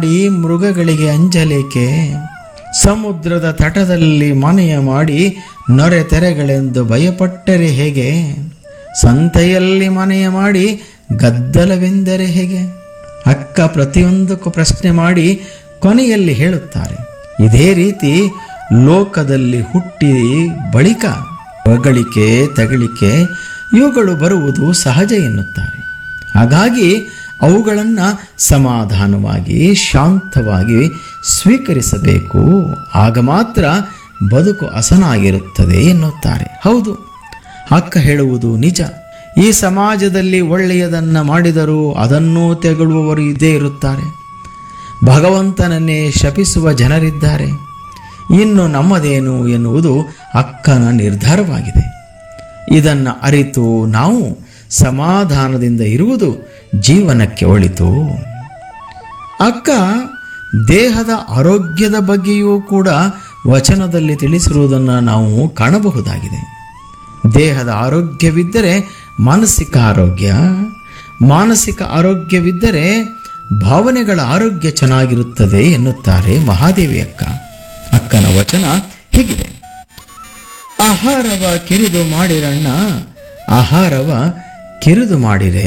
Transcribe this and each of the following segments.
ಮಾಡಿ ಮೃಗಗಳಿಗೆ ಅಂಜಲೇಕೆ ಸಮುದ್ರದ ತಟದಲ್ಲಿ ಮನೆಯ ಮಾಡಿ ನೊರೆ ತೆರೆಗಳೆಂದು ಭಯಪಟ್ಟರೆ ಹೇಗೆ ಸಂತೆಯಲ್ಲಿ ಮನೆಯ ಮಾಡಿ ಗದ್ದಲವೆಂದರೆ ಹೇಗೆ ಅಕ್ಕ ಪ್ರತಿಯೊಂದಕ್ಕೂ ಪ್ರಶ್ನೆ ಮಾಡಿ ಕೊನೆಯಲ್ಲಿ ಹೇಳುತ್ತಾರೆ ಇದೇ ರೀತಿ ಲೋಕದಲ್ಲಿ ಹುಟ್ಟಿ ಬಳಿಕ ಹೊಗಳಿಕೆ ತಗಳಿಕೆ ಇವುಗಳು ಬರುವುದು ಸಹಜ ಎನ್ನುತ್ತಾರೆ ಹಾಗಾಗಿ ಅವುಗಳನ್ನು ಸಮಾಧಾನವಾಗಿ ಶಾಂತವಾಗಿ ಸ್ವೀಕರಿಸಬೇಕು ಆಗ ಮಾತ್ರ ಬದುಕು ಹಸನಾಗಿರುತ್ತದೆ ಎನ್ನುತ್ತಾರೆ ಹೌದು ಅಕ್ಕ ಹೇಳುವುದು ನಿಜ ಈ ಸಮಾಜದಲ್ಲಿ ಒಳ್ಳೆಯದನ್ನು ಮಾಡಿದರೂ ಅದನ್ನೂ ತೆಗಳುವವರು ಇದ್ದೇ ಇರುತ್ತಾರೆ ಭಗವಂತನನ್ನೇ ಶಪಿಸುವ ಜನರಿದ್ದಾರೆ ಇನ್ನು ನಮ್ಮದೇನು ಎನ್ನುವುದು ಅಕ್ಕನ ನಿರ್ಧಾರವಾಗಿದೆ ಇದನ್ನು ಅರಿತು ನಾವು ಸಮಾಧಾನದಿಂದ ಇರುವುದು ಜೀವನಕ್ಕೆ ಒಳಿತು ಅಕ್ಕ ದೇಹದ ಆರೋಗ್ಯದ ಬಗ್ಗೆಯೂ ಕೂಡ ವಚನದಲ್ಲಿ ತಿಳಿಸಿರುವುದನ್ನು ನಾವು ಕಾಣಬಹುದಾಗಿದೆ ದೇಹದ ಆರೋಗ್ಯವಿದ್ದರೆ ಮಾನಸಿಕ ಆರೋಗ್ಯ ಮಾನಸಿಕ ಆರೋಗ್ಯವಿದ್ದರೆ ಭಾವನೆಗಳ ಆರೋಗ್ಯ ಚೆನ್ನಾಗಿರುತ್ತದೆ ಎನ್ನುತ್ತಾರೆ ಮಹಾದೇವಿ ಅಕ್ಕ ಅಕ್ಕನ ವಚನ ಹೀಗಿದೆ ಆಹಾರವ ಕಿರಿದು ಮಾಡಿರಣ್ಣ ಆಹಾರವ ಕಿರಿದು ಮಾಡಿರೆ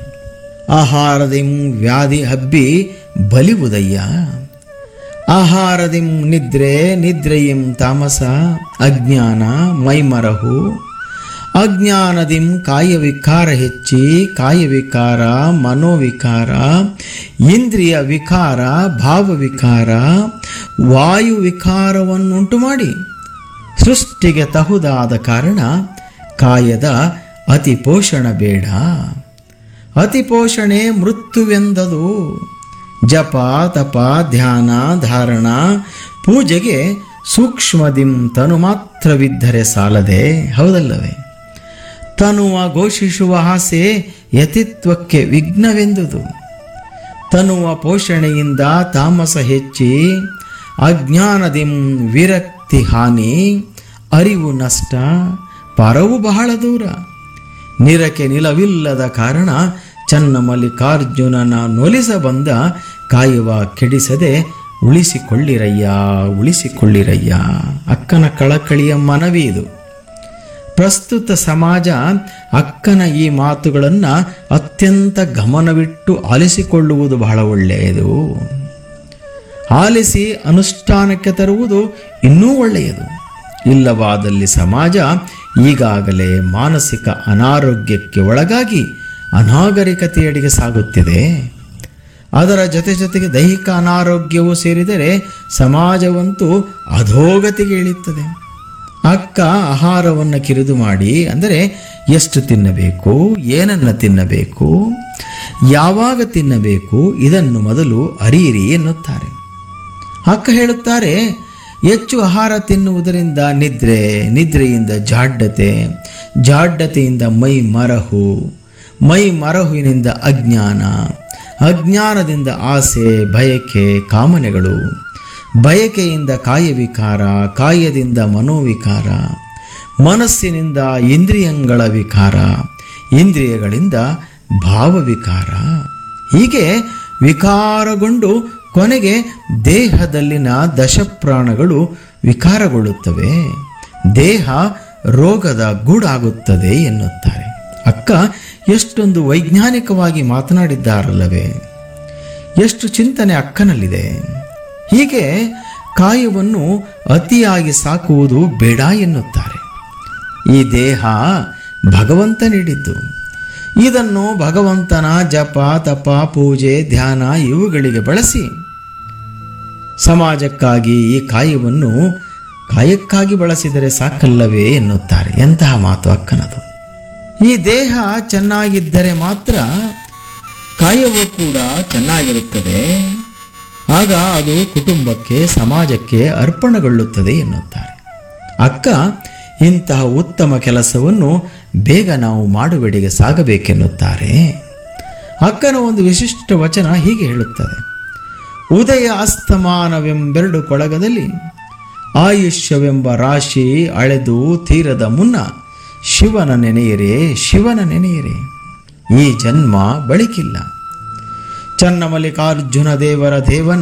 ಆಹಾರದಿಂ ವ್ಯಾಧಿ ಹಬ್ಬಿ ಬಲಿವುದಯ್ಯ ಆಹಾರದಿಂ ನಿದ್ರೆ ನಿದ್ರೆಯಿಂ ತಾಮಸ ಅಜ್ಞಾನ ಮೈಮರಹು ಅಜ್ಞಾನದಿಂ ಕಾಯವಿಕಾರ ಹೆಚ್ಚಿ ಕಾಯವಿಕಾರ ಮನೋವಿಕಾರ ಇಂದ್ರಿಯ ವಿಕಾರ ಭಾವವಿಕಾರ ವಾಯು ವಿಕಾರವನ್ನುಂಟು ಮಾಡಿ ಸೃಷ್ಟಿಗೆ ತಹುದಾದ ಕಾರಣ ಕಾಯದ ಅತಿ ಪೋಷಣ ಬೇಡ ಅತಿ ಪೋಷಣೆ ಮೃತ್ಯುವೆಂದದು ಜಪ ತಪ ಧ್ಯಾನ ಧಾರಣ ಪೂಜೆಗೆ ಸೂಕ್ಷ್ಮದಿಂ ತನು ಮಾತ್ರವಿದ್ದರೆ ಸಾಲದೆ ಹೌದಲ್ಲವೇ ತನುವ ಘೋಷಿಸುವ ಆಸೆ ಯತಿತ್ವಕ್ಕೆ ವಿಘ್ನವೆಂದುದು ತನುವ ಪೋಷಣೆಯಿಂದ ತಾಮಸ ಹೆಚ್ಚಿ ಅಜ್ಞಾನದಿಂ ವಿರಕ್ತಿ ಹಾನಿ ಅರಿವು ನಷ್ಟ ಪರವು ಬಹಳ ದೂರ ನಿರಕೆ ನಿಲವಿಲ್ಲದ ಕಾರಣ ಚನ್ನ ಮಲ್ಲಿಕಾರ್ಜುನನ ನೊಲಿಸ ಬಂದ ಕಾಯುವ ಕೆಡಿಸದೆ ಉಳಿಸಿಕೊಳ್ಳಿರಯ್ಯ ಉಳಿಸಿಕೊಳ್ಳಿರಯ್ಯ ಅಕ್ಕನ ಕಳಕಳಿಯ ಮನವಿ ಇದು ಪ್ರಸ್ತುತ ಸಮಾಜ ಅಕ್ಕನ ಈ ಮಾತುಗಳನ್ನು ಅತ್ಯಂತ ಗಮನವಿಟ್ಟು ಆಲಿಸಿಕೊಳ್ಳುವುದು ಬಹಳ ಒಳ್ಳೆಯದು ಆಲಿಸಿ ಅನುಷ್ಠಾನಕ್ಕೆ ತರುವುದು ಇನ್ನೂ ಒಳ್ಳೆಯದು ಇಲ್ಲವಾದಲ್ಲಿ ಸಮಾಜ ಈಗಾಗಲೇ ಮಾನಸಿಕ ಅನಾರೋಗ್ಯಕ್ಕೆ ಒಳಗಾಗಿ ಅನಾಗರಿಕತೆಯಡೆಗೆ ಸಾಗುತ್ತಿದೆ ಅದರ ಜೊತೆ ಜೊತೆಗೆ ದೈಹಿಕ ಅನಾರೋಗ್ಯವೂ ಸೇರಿದರೆ ಸಮಾಜವಂತೂ ಅಧೋಗತಿಗೆ ಇಳಿಯುತ್ತದೆ ಅಕ್ಕ ಆಹಾರವನ್ನು ಕಿರಿದು ಮಾಡಿ ಅಂದರೆ ಎಷ್ಟು ತಿನ್ನಬೇಕು ಏನನ್ನು ತಿನ್ನಬೇಕು ಯಾವಾಗ ತಿನ್ನಬೇಕು ಇದನ್ನು ಮೊದಲು ಅರಿಯಿರಿ ಎನ್ನುತ್ತಾರೆ ಅಕ್ಕ ಹೇಳುತ್ತಾರೆ ಹೆಚ್ಚು ಆಹಾರ ತಿನ್ನುವುದರಿಂದ ನಿದ್ರೆ ನಿದ್ರೆಯಿಂದ ಜಾಡ್ಡತೆ ಜಾಡ್ಡತೆಯಿಂದ ಮೈ ಮರಹು ಮೈ ಮರಹುವಿನಿಂದ ಅಜ್ಞಾನ ಅಜ್ಞಾನದಿಂದ ಆಸೆ ಬಯಕೆ ಕಾಮನೆಗಳು ಬಯಕೆಯಿಂದ ಕಾಯವಿಕಾರ ಕಾಯದಿಂದ ಮನೋವಿಕಾರ ಮನಸ್ಸಿನಿಂದ ಇಂದ್ರಿಯಗಳ ವಿಕಾರ ಇಂದ್ರಿಯಗಳಿಂದ ಭಾವವಿಕಾರ ಹೀಗೆ ವಿಕಾರಗೊಂಡು ಕೊನೆಗೆ ದೇಹದಲ್ಲಿನ ದಶಪ್ರಾಣಗಳು ವಿಕಾರಗೊಳ್ಳುತ್ತವೆ ದೇಹ ರೋಗದ ಗೂಡಾಗುತ್ತದೆ ಎನ್ನುತ್ತಾರೆ ಅಕ್ಕ ಎಷ್ಟೊಂದು ವೈಜ್ಞಾನಿಕವಾಗಿ ಮಾತನಾಡಿದ್ದಾರಲ್ಲವೇ ಎಷ್ಟು ಚಿಂತನೆ ಅಕ್ಕನಲ್ಲಿದೆ ಹೀಗೆ ಕಾಯವನ್ನು ಅತಿಯಾಗಿ ಸಾಕುವುದು ಬೇಡ ಎನ್ನುತ್ತಾರೆ ಈ ದೇಹ ಭಗವಂತ ನೀಡಿದ್ದು ಇದನ್ನು ಭಗವಂತನ ಜಪ ತಪ ಪೂಜೆ ಧ್ಯಾನ ಇವುಗಳಿಗೆ ಬಳಸಿ ಸಮಾಜಕ್ಕಾಗಿ ಈ ಕಾಯವನ್ನು ಕಾಯಕ್ಕಾಗಿ ಬಳಸಿದರೆ ಸಾಕಲ್ಲವೇ ಎನ್ನುತ್ತಾರೆ ಎಂತಹ ಮಾತು ಅಕ್ಕನದು ಈ ದೇಹ ಚೆನ್ನಾಗಿದ್ದರೆ ಮಾತ್ರ ಕಾಯವು ಕೂಡ ಚೆನ್ನಾಗಿರುತ್ತದೆ ಆಗ ಅದು ಕುಟುಂಬಕ್ಕೆ ಸಮಾಜಕ್ಕೆ ಅರ್ಪಣೆಗೊಳ್ಳುತ್ತದೆ ಎನ್ನುತ್ತಾರೆ ಅಕ್ಕ ಇಂತಹ ಉತ್ತಮ ಕೆಲಸವನ್ನು ಬೇಗ ನಾವು ಮಾಡುವೆಡೆಗೆ ಸಾಗಬೇಕೆನ್ನುತ್ತಾರೆ ಅಕ್ಕನ ಒಂದು ವಿಶಿಷ್ಟ ವಚನ ಹೀಗೆ ಹೇಳುತ್ತದೆ ಉದಯ ಅಸ್ತಮಾನವೆಂಬೆರಡು ಕೊಳಗದಲ್ಲಿ ಆಯುಷ್ಯವೆಂಬ ರಾಶಿ ಅಳೆದು ತೀರದ ಮುನ್ನ ಶಿವನ ನೆನೆಯರೆ ಶಿವನ ನೆನೆಯರೆ ಈ ಜನ್ಮ ಬಳಿಕಿಲ್ಲ ಚನ್ನಮಲ್ಲಿಕಾರ್ಜುನ ದೇವರ ದೇವನ